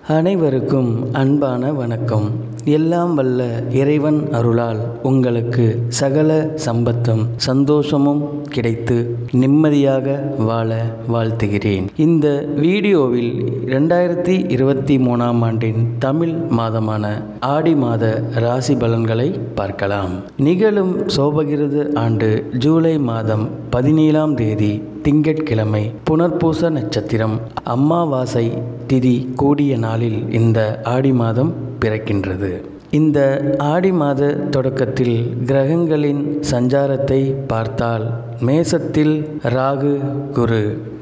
அனைவருக்கும் அன்பான வணக்கம் எல்லாம் வல்ல இறைவன் அருளால் உங்களுக்கு சகல சம்பத்தும் சந்தோஷமும் கிடைத்து நிம்மதியாக வாழ வாழ்த்துகிறேன் இந்த வீடியோவில் ரெண்டாயிரத்தி இருபத்தி மூணாம் ஆண்டின் தமிழ் மாதமான ஆடி மாத ராசி பலன்களை பார்க்கலாம் நிகழும் சோபகிருது ஆண்டு ஜூலை மாதம் பதினேழாம் தேதி திங்கட்கிழமை புனர்பூச நட்சத்திரம் அம்மாவாசை திதி கூடிய நாளில் இந்த ஆடி மாதம் பிறக்கின்றது இந்த ஆடி மாத தொடக்கத்தில் கிரகங்களின் சஞ்சாரத்தை பார்த்தால் மேசத்தில் ராகு குரு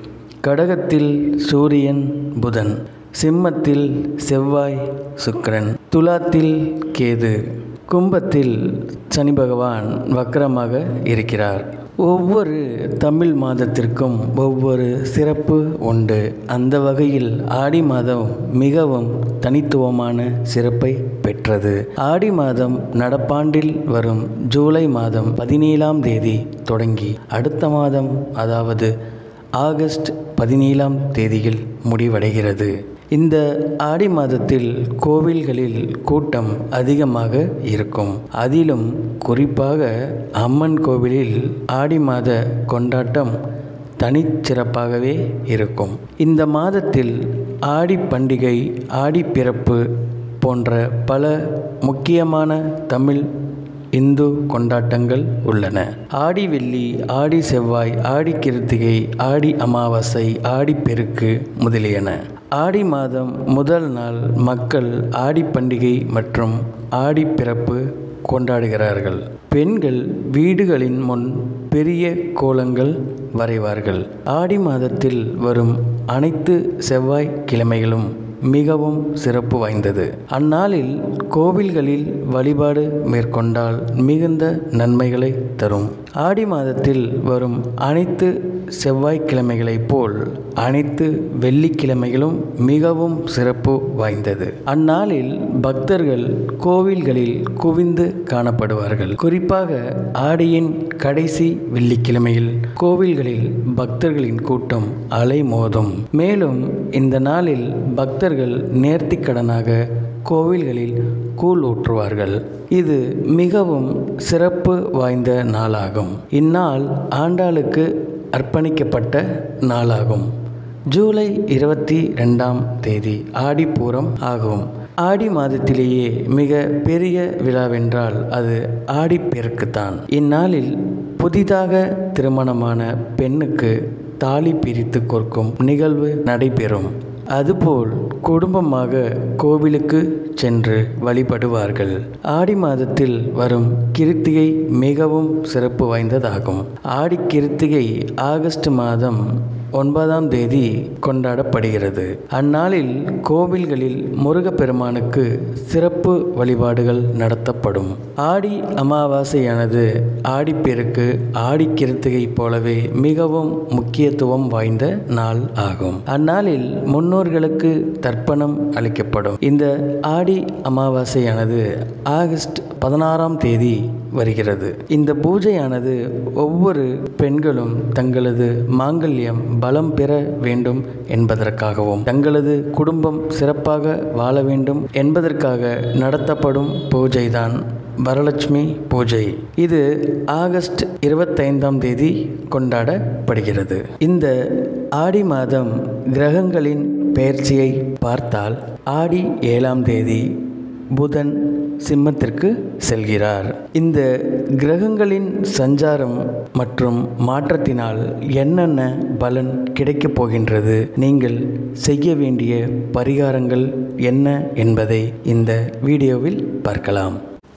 கடகத்தில் சூரியன் புதன் சிம்மத்தில் செவ்வாய் சுக்கிரன் துலாத்தில் கேது கும்பத்தில் சனி பகவான் வக்கரமாக இருக்கிறார் ஒவ்வொரு தமிழ் மாதத்திற்கும் ஒவ்வொரு சிறப்பு உண்டு அந்த வகையில் ஆடி மாதம் மிகவும் தனித்துவமான சிறப்பை பெற்றது ஆடி மாதம் நடப்பாண்டில் வரும் ஜூலை மாதம் பதினேழாம் தேதி தொடங்கி அடுத்த மாதம் அதாவது ஆகஸ்ட் பதினேழாம் தேதியில் முடிவடைகிறது இந்த ஆடி மாதத்தில் கோவில்களில் கூட்டம் அதிகமாக இருக்கும் அதிலும் குறிப்பாக அம்மன் கோவிலில் ஆடி மாத கொண்டாட்டம் தனிச்சிறப்பாகவே இருக்கும் இந்த மாதத்தில் ஆடி பண்டிகை ஆடி பிறப்பு போன்ற பல முக்கியமான தமிழ் இந்து கொண்டாட்டங்கள் உள்ளன ஆடி வெள்ளி ஆடி செவ்வாய் ஆடி கிருத்திகை ஆடி அமாவாசை ஆடி பெருக்கு முதலியன ஆடி மாதம் முதல் நாள் மக்கள் ஆடி பண்டிகை மற்றும் ஆடி பிறப்பு கொண்டாடுகிறார்கள் பெண்கள் வீடுகளின் முன் பெரிய கோலங்கள் வரைவார்கள் ஆடி மாதத்தில் வரும் அனைத்து செவ்வாய் கிழமைகளும் மிகவும் சிறப்பு வாய்ந்தது அந்நாளில் கோவில்களில் வழிபாடு மேற்கொண்டால் மிகுந்த நன்மைகளை தரும் ஆடி மாதத்தில் வரும் அனைத்து செவ்வாய்க்கிழமைகளைப் போல் அனைத்து வெள்ளிக்கிழமைகளும் மிகவும் சிறப்பு வாய்ந்தது அந்நாளில் பக்தர்கள் கோவில்களில் குவிந்து காணப்படுவார்கள் குறிப்பாக ஆடியின் கடைசி வெள்ளிக்கிழமையில் கோவில்களில் பக்தர்களின் கூட்டம் அலைமோதும் மேலும் இந்த நாளில் பக்தர்கள் நேர்த்திக்கடனாக கோவில்களில் கூழ் ஊற்றுவார்கள் இது மிகவும் சிறப்பு வாய்ந்த நாளாகும் இந்நாள் ஆண்டாளுக்கு அர்ப்பணிக்கப்பட்ட நாளாகும் ஜூலை இருபத்தி ரெண்டாம் தேதி ஆடிப்பூரம் ஆகும் ஆடி மாதத்திலேயே மிக பெரிய விழாவென்றால் அது ஆடிப்பெருக்குத்தான் இந்நாளில் புதிதாக திருமணமான பெண்ணுக்கு தாலி பிரித்து கொடுக்கும் நிகழ்வு நடைபெறும் அதுபோல் குடும்பமாக கோவிலுக்கு சென்று வழிபடுவார்கள் ஆடி மாதத்தில் வரும் கிருத்திகை மிகவும் சிறப்பு வாய்ந்ததாகும் ஆடி கிருத்திகை ஆகஸ்ட் மாதம் ஒன்பதாம் தேதி கொண்டாடப்படுகிறது அந்நாளில் கோவில்களில் முருகப்பெருமானுக்கு சிறப்பு வழிபாடுகள் நடத்தப்படும் ஆடி அமாவாசையானது ஆடிப்பெருக்கு ஆடி கிருத்திகை போலவே மிகவும் முக்கியத்துவம் வாய்ந்த நாள் ஆகும் அந்நாளில் முன்னோர்களுக்கு தர்ப்பணம் அளிக்கப்படும் இந்த ஆடி அமாவாசையானது ஆகஸ்ட் பதினாறாம் தேதி வருகிறது இந்த பூஜையானது ஒவ்வொரு பெண்களும் தங்களது மாங்கல்யம் பலம் பெற வேண்டும் என்பதற்காகவும் தங்களது குடும்பம் சிறப்பாக வாழ வேண்டும் என்பதற்காக நடத்தப்படும் பூஜைதான் வரலட்சுமி பூஜை இது ஆகஸ்ட் இருபத்தைந்தாம் தேதி கொண்டாடப்படுகிறது இந்த ஆடி மாதம் கிரகங்களின் பெயர்ச்சியை பார்த்தால் ஆடி ஏழாம் தேதி புதன் சிம்மத்திற்கு செல்கிறார் இந்த கிரகங்களின் சஞ்சாரம் மற்றும் மாற்றத்தினால் என்னென்ன பலன் கிடைக்கப் போகின்றது நீங்கள் செய்ய வேண்டிய பரிகாரங்கள் என்ன என்பதை இந்த வீடியோவில் பார்க்கலாம்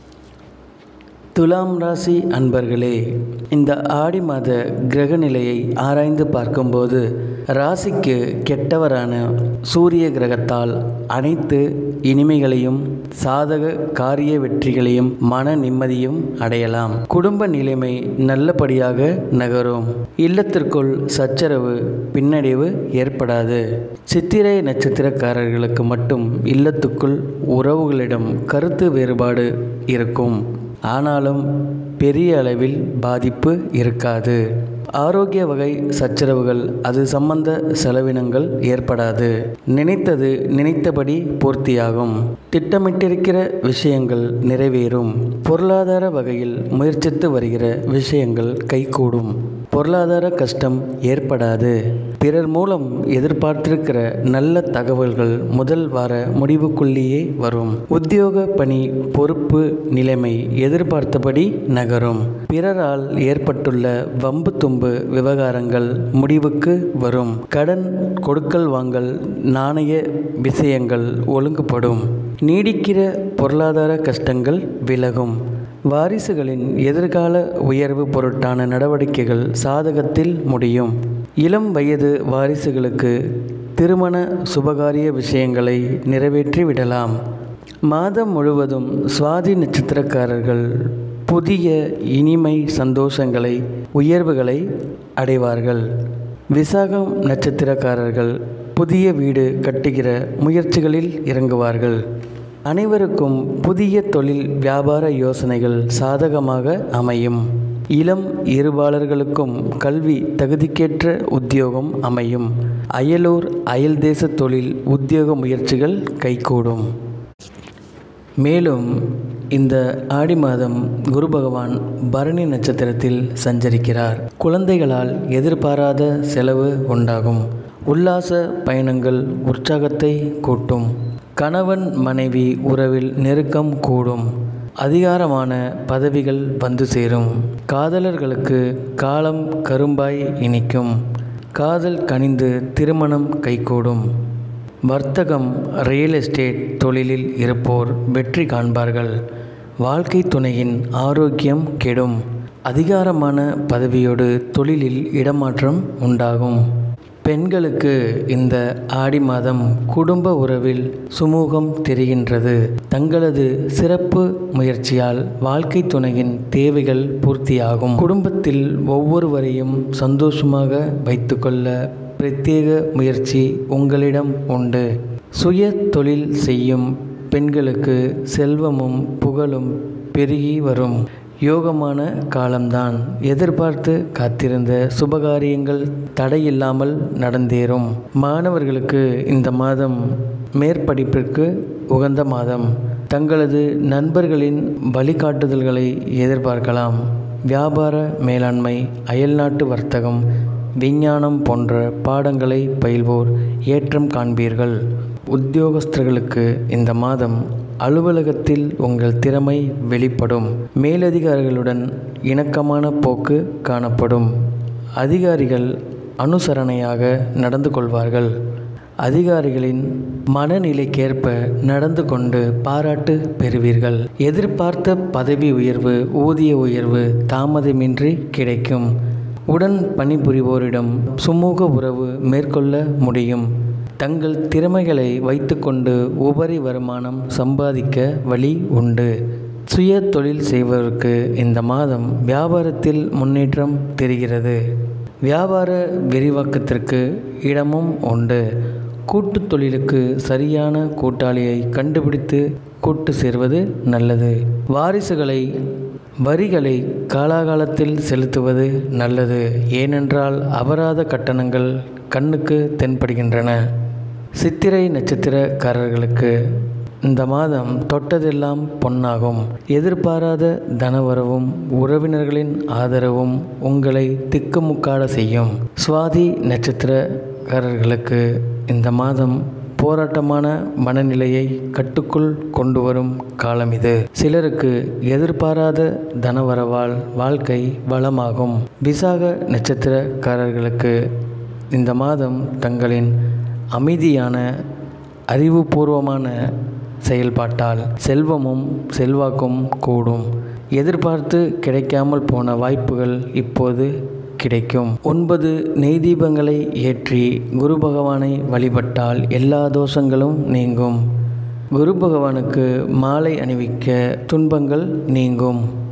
துலாம் ராசி அன்பர்களே இந்த ஆடி மாத கிரக நிலையை ஆராய்ந்து பார்க்கும்போது ராசிக்கு கெட்டவரான சூரிய கிரகத்தால் அனைத்து இனிமைகளையும் சாதக காரிய வெற்றிகளையும் மன நிம்மதியும் அடையலாம் குடும்ப நிலைமை நல்லபடியாக நகரும் இல்லத்திற்குள் சச்சரவு பின்னடைவு ஏற்படாது சித்திரை நட்சத்திரக்காரர்களுக்கு மட்டும் இல்லத்துக்குள் உறவுகளிடம் கருத்து வேறுபாடு இருக்கும் ஆனாலும் பெரிய அளவில் பாதிப்பு இருக்காது ஆரோக்கிய வகை சச்சரவுகள் அது சம்பந்த செலவினங்கள் ஏற்படாது நினைத்தது நினைத்தபடி பூர்த்தியாகும் திட்டமிட்டிருக்கிற விஷயங்கள் நிறைவேறும் பொருளாதார வகையில் முயற்சித்து வருகிற விஷயங்கள் கைகூடும் பொருளாதார கஷ்டம் ஏற்படாது பிறர் மூலம் எதிர்பார்த்திருக்கிற நல்ல தகவல்கள் முதல் வார முடிவுக்குள்ளேயே வரும் உத்தியோக பணி பொறுப்பு நிலைமை எதிர்பார்த்தபடி நகரும் பிறரால் ஏற்பட்டுள்ள வம்பு தும்பு விவகாரங்கள் முடிவுக்கு வரும் கடன் கொடுக்கல் வாங்கல் நாணய விஷயங்கள் ஒழுங்குபடும் நீடிக்கிற பொருளாதார கஷ்டங்கள் விலகும் வாரிசுகளின் எதிர்கால உயர்வு பொருட்டான நடவடிக்கைகள் சாதகத்தில் முடியும் இளம் வயது வாரிசுகளுக்கு திருமண சுபகாரிய விஷயங்களை நிறைவேற்றி விடலாம் மாதம் முழுவதும் சுவாதி நட்சத்திரக்காரர்கள் புதிய இனிமை சந்தோஷங்களை உயர்வுகளை அடைவார்கள் விசாகம் நட்சத்திரக்காரர்கள் புதிய வீடு கட்டுகிற முயற்சிகளில் இறங்குவார்கள் அனைவருக்கும் புதிய தொழில் வியாபார யோசனைகள் சாதகமாக அமையும் இளம் இருபாளர்களுக்கும் கல்வி தகுதிக்கேற்ற உத்தியோகம் அமையும் அயலூர் அயல் தேச தொழில் உத்தியோக முயற்சிகள் கைகூடும் மேலும் இந்த ஆடி மாதம் குரு பகவான் பரணி நட்சத்திரத்தில் சஞ்சரிக்கிறார் குழந்தைகளால் எதிர்பாராத செலவு உண்டாகும் உல்லாச பயணங்கள் உற்சாகத்தை கூட்டும் கணவன் மனைவி உறவில் நெருக்கம் கூடும் அதிகாரமான பதவிகள் வந்து சேரும் காதலர்களுக்கு காலம் கரும்பாய் இனிக்கும் காதல் கனிந்து திருமணம் கைகூடும் வர்த்தகம் ரியல் எஸ்டேட் தொழிலில் இருப்போர் வெற்றி காண்பார்கள் வாழ்க்கை துணையின் ஆரோக்கியம் கெடும் அதிகாரமான பதவியோடு தொழிலில் இடமாற்றம் உண்டாகும் பெண்களுக்கு இந்த ஆடி மாதம் குடும்ப உறவில் சுமூகம் தெரிகின்றது தங்களது சிறப்பு முயற்சியால் வாழ்க்கை துணையின் தேவைகள் பூர்த்தியாகும் குடும்பத்தில் ஒவ்வொருவரையும் சந்தோஷமாக வைத்துக்கொள்ள பிரத்யேக முயற்சி உங்களிடம் உண்டு சுய தொழில் செய்யும் பெண்களுக்கு செல்வமும் புகழும் பெருகி வரும் யோகமான காலம்தான் எதிர்பார்த்து காத்திருந்த சுபகாரியங்கள் தடையில்லாமல் நடந்தேறும் மாணவர்களுக்கு இந்த மாதம் மேற்படிப்பிற்கு உகந்த மாதம் தங்களது நண்பர்களின் வழிகாட்டுதல்களை எதிர்பார்க்கலாம் வியாபார மேலாண்மை அயல்நாட்டு வர்த்தகம் விஞ்ஞானம் போன்ற பாடங்களை பயில்வோர் ஏற்றம் காண்பீர்கள் உத்தியோகஸ்தர்களுக்கு இந்த மாதம் அலுவலகத்தில் உங்கள் திறமை வெளிப்படும் மேலதிகாரிகளுடன் இணக்கமான போக்கு காணப்படும் அதிகாரிகள் அனுசரணையாக நடந்து கொள்வார்கள் அதிகாரிகளின் மனநிலைக்கேற்ப நடந்து கொண்டு பாராட்டு பெறுவீர்கள் எதிர்பார்த்த பதவி உயர்வு ஊதிய உயர்வு தாமதமின்றி கிடைக்கும் உடன் பணிபுரிவோரிடம் சுமூக உறவு மேற்கொள்ள முடியும் தங்கள் திறமைகளை வைத்துக்கொண்டு உபரி வருமானம் சம்பாதிக்க வழி உண்டு சுய தொழில் செய்வதற்கு இந்த மாதம் வியாபாரத்தில் முன்னேற்றம் தெரிகிறது வியாபார விரிவாக்கத்திற்கு இடமும் உண்டு கூட்டு தொழிலுக்கு சரியான கூட்டாளியை கண்டுபிடித்து கூட்டு சேர்வது நல்லது வாரிசுகளை வரிகளை காலாகாலத்தில் செலுத்துவது நல்லது ஏனென்றால் அபராத கட்டணங்கள் கண்ணுக்கு தென்படுகின்றன சித்திரை நட்சத்திரக்காரர்களுக்கு இந்த மாதம் தொட்டதெல்லாம் பொன்னாகும் எதிர்பாராத தனவரவும் உறவினர்களின் ஆதரவும் உங்களை திக்குமுக்காட செய்யும் சுவாதி நட்சத்திரக்காரர்களுக்கு இந்த மாதம் போராட்டமான மனநிலையை கட்டுக்குள் கொண்டு வரும் காலம் இது சிலருக்கு எதிர்பாராத தனவரவால் வாழ்க்கை வளமாகும் விசாக நட்சத்திரக்காரர்களுக்கு இந்த மாதம் தங்களின் அமைதியான அறிவுபூர்வமான செயல்பாட்டால் செல்வமும் செல்வாக்கும் கூடும் எதிர்பார்த்து கிடைக்காமல் போன வாய்ப்புகள் இப்போது கிடைக்கும் ஒன்பது நெய் தீபங்களை ஏற்றி குரு பகவானை வழிபட்டால் எல்லா தோஷங்களும் நீங்கும் குரு பகவானுக்கு மாலை அணிவிக்க துன்பங்கள் நீங்கும்